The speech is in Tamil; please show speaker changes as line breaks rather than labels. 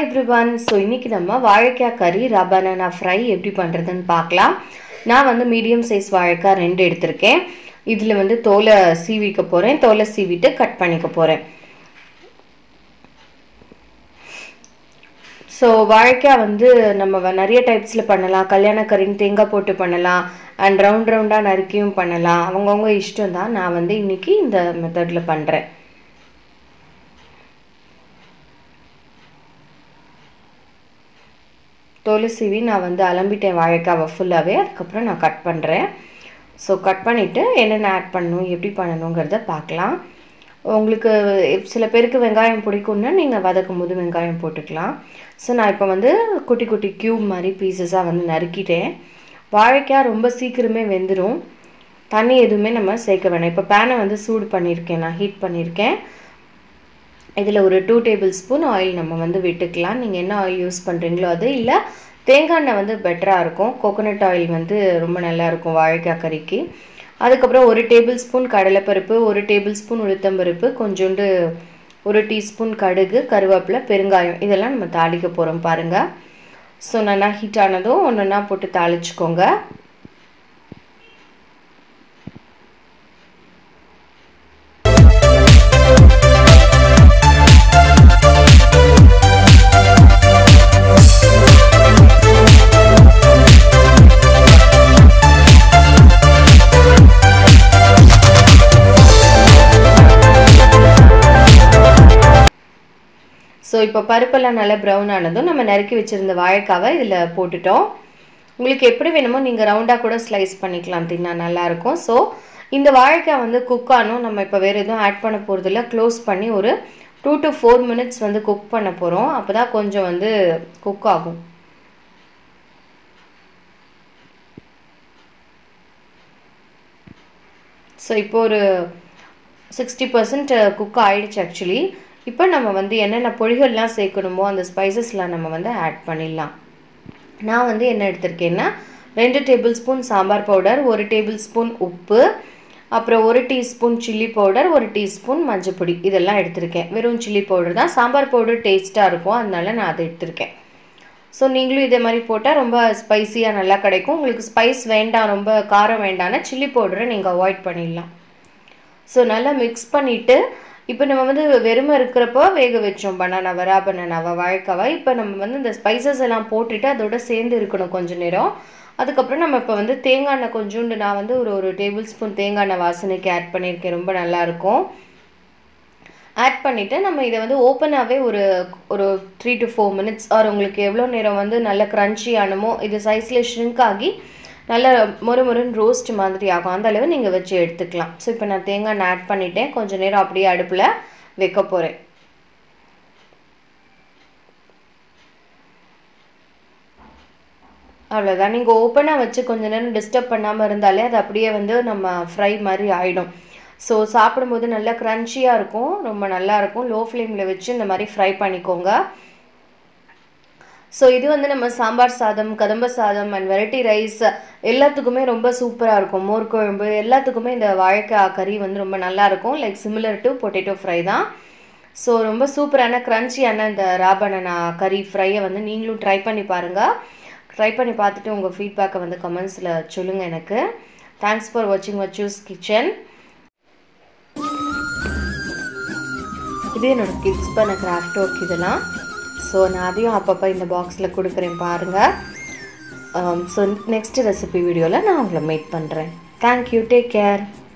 எவ்ரி ஒன் ஸோ இன்றைக்கி நம்ம வாழைக்காய் கறி ரபனானா ஃப்ரை எப்படி பண்ணுறதுன்னு பார்க்கலாம் நான் வந்து மீடியம் சைஸ் வாழைக்காய் ரெண்டு எடுத்திருக்கேன் இதில் வந்து தோலை சீவிக்க போகிறேன் தோலை சீவிட்டு கட் பண்ணிக்க போகிறேன் ஸோ வாழைக்காய் வந்து நம்ம வ- நிறைய டைப்ஸில் பண்ணலாம் கல்யாண கறின்னு தேங்காய் போட்டு பண்ணலாம் அண்ட் ரவுண்ட் ரவுண்டாக நறுக்கியும் பண்ணலாம் அவங்கவுங்க இஷ்டம் தான் நான் வந்து இன்னைக்கு இந்த மெத்தடில் பண்ணுறேன் தோலை சீவி நான் வந்து அலம்பிட்டேன் வாழைக்காவை ஃபுல்லாகவே அதுக்கப்புறம் நான் கட் பண்ணுறேன் ஸோ கட் பண்ணிவிட்டு என்னென்ன ஆட் பண்ணணும் எப்படி பண்ணணுங்கிறத பார்க்கலாம் உங்களுக்கு சில பேருக்கு வெங்காயம் பிடிக்கும்னா நீங்கள் வதக்கும் போது வெங்காயம் போட்டுக்கலாம் ஸோ நான் இப்போ வந்து குட்டி குட்டி க்யூப் மாதிரி பீசஸாக வந்து நறுக்கிட்டேன் வாழைக்காய் ரொம்ப சீக்கிரமே வெந்துடும் தண்ணி எதுவுமே நம்ம சேர்க்க வேணாம் இப்போ பேனை வந்து சூடு பண்ணியிருக்கேன் நான் ஹீட் பண்ணியிருக்கேன் இதில் ஒரு டூ டேபிள் ஸ்பூன் ஆயில் நம்ம வந்து விட்டுக்கலாம் நீங்கள் என்ன ஆயில் யூஸ் பண்ணுறீங்களோ அது இல்லை தேங்காய் எண்ணெய் வந்து பெட்டராக இருக்கும் கோகோனட் ஆயில் வந்து ரொம்ப நல்லா இருக்கும் வாழைக்காய் கறிக்கு அதுக்கப்புறம் ஒரு டேபிள் ஸ்பூன் கடலைப்பருப்பு ஒரு டேபிள் ஸ்பூன் உளுத்தம்பருப்பு கொஞ்சோண்டு ஒரு டீஸ்பூன் கடுகு கருவேப்பிலை பெருங்காயம் இதெல்லாம் நம்ம தாளிக்க போகிறோம் பாருங்கள் ஸோ நல்லா ஹீட் ஆனதும் ஒன்று ஒன்றா போட்டு தாளிச்சுக்கோங்க ஸோ இப்போ பருப்பெல்லாம் நல்லா ப்ரௌன் ஆனதும் நம்ம நறுக்கி வச்சுருந்த வாழைக்காவை இதில் போட்டுட்டோம் உங்களுக்கு எப்படி வேணுமோ நீங்கள் ரவுண்டாக கூட ஸ்லைஸ் பண்ணிக்கலாம் தின்னா நல்லாயிருக்கும் ஸோ இந்த வாழைக்காய் வந்து குக் ஆனும் நம்ம இப்போ வேறு எதுவும் ஆட் பண்ண போகிறதில்ல க்ளோஸ் பண்ணி ஒரு டூ டு ஃபோர் மினிட்ஸ் வந்து குக் பண்ண போகிறோம் அப்போ தான் கொஞ்சம் வந்து குக் ஆகும் ஸோ இப்போ ஒரு சிக்ஸ்டி பர்சன்ட் குக் ஆயிடுச்சு ஆக்சுவலி இப்போ நம்ம வந்து என்னென்ன பொடிகள்லாம் சேர்க்கணுமோ அந்த ஸ்பைசஸ்லாம் நம்ம வந்து ஆட் பண்ணிடலாம் நான் வந்து என்ன எடுத்திருக்கேன்னா ரெண்டு டேபிள் ஸ்பூன் சாம்பார் பவுடர் ஒரு டேபிள் ஸ்பூன் உப்பு அப்புறம் ஒரு டீஸ்பூன் சில்லி பவுடர் ஒரு டீஸ்பூன் மஞ்சப்பொடி இதெல்லாம் எடுத்திருக்கேன் வெறும் சில்லி பவுடர் தான் சாம்பார் பவுடர் டேஸ்ட்டாக இருக்கும் அதனால நான் அதை எடுத்திருக்கேன் ஸோ நீங்களும் இதே மாதிரி போட்டால் ரொம்ப ஸ்பைசியாக நல்லா கிடைக்கும் உங்களுக்கு ஸ்பைஸ் வேண்டாம் ரொம்ப காரம் வேண்டாம்னா சில்லி பவுடரை நீங்கள் அவாய்ட் பண்ணிடலாம் ஸோ நல்லா மிக்ஸ் பண்ணிவிட்டு இப்போ நம்ம வந்து வெறுமை இருக்கிறப்போ வேக வச்சோம் பனானா வரா பனானாவா வாழைக்காவா இப்போ நம்ம வந்து இந்த ஸ்பைசஸ் எல்லாம் போட்டுட்டு அதோட சேர்ந்து இருக்கணும் கொஞ்ச நேரம் அதுக்கப்புறம் நம்ம இப்போ வந்து தேங்காய் எண்ணெய் கொஞ்சோண்டு நான் வந்து ஒரு ஒரு டேபிள் ஸ்பூன் தேங்காய் எண்ணெய் வாசனைக்கு ஆட் பண்ணியிருக்கேன் ரொம்ப நல்லாயிருக்கும் ஆட் பண்ணிவிட்டு நம்ம இதை வந்து ஓப்பனாகவே ஒரு ஒரு three to four minutes or உங்களுக்கு எவ்வளோ நேரம் வந்து நல்ல க்ரன்ச்சி ஆனமோ இது சைஸில் ஷ்ரிங்க் ஆகி நல்ல மொறு மொறுன்னு ரோஸ்ட் மாதிரி ஆகும் அந்த அளவு நீங்கள் வச்சு எடுத்துக்கலாம் ஸோ இப்போ நான் தேங்காய் எண்ணெய் ஆட் பண்ணிட்டேன் கொஞ்சம் நேரம் அப்படியே அடுப்பில் வைக்க போகிறேன் அவ்வளோதான் நீங்கள் ஓப்பனாக வச்சு கொஞ்ச நேரம் டிஸ்டர்ப் பண்ணாமல் இருந்தாலே அது அப்படியே வந்து நம்ம ஃப்ரை மாதிரி ஆகிடும் ஸோ சாப்பிடும்போது நல்லா க்ரன்ச்சியாக இருக்கும் ரொம்ப நல்லா இருக்கும் லோ ஃப்ளேமில் வச்சு இந்த மாதிரி ஃப்ரை பண்ணிக்கோங்க ஸோ இது வந்து நம்ம சாம்பார் சாதம் கதம்ப சாதம் அண்ட் வெரைட்டி ரைஸ் எல்லாத்துக்குமே ரொம்ப சூப்பராக இருக்கும் மோர் குழம்பு எல்லாத்துக்குமே இந்த வாழைக்காய் கறி வந்து ரொம்ப நல்லா இருக்கும் like similar to potato fry தான் ஸோ ரொம்ப சூப்பரான க்ரன்ச்சியான இந்த ராபனனா கறி ஃப்ரையை வந்து நீங்களும் ட்ரை பண்ணி பாருங்கள் ட்ரை பண்ணி பார்த்துட்டு உங்கள் ஃபீட்பேக்கை வந்து கமெண்ட்ஸில் சொல்லுங்கள் எனக்கு தேங்க்ஸ் ஃபார் வாட்சிங் வச்சூஸ் கிச்சன் இது என்னோட கிட்ஸ் பண்ண கிராஃப்ட் ஒர்க் இதெல்லாம் ஸோ நான் அதையும் அப்பப்போ இந்த பாக்ஸில் கொடுக்குறேன் பாருங்கள் ஸோ நெக்ஸ்ட் ரெசிபி வீடியோவில் நான் உங்களை மீட் பண்ணுறேன் தேங்க்யூ டேக் கேர்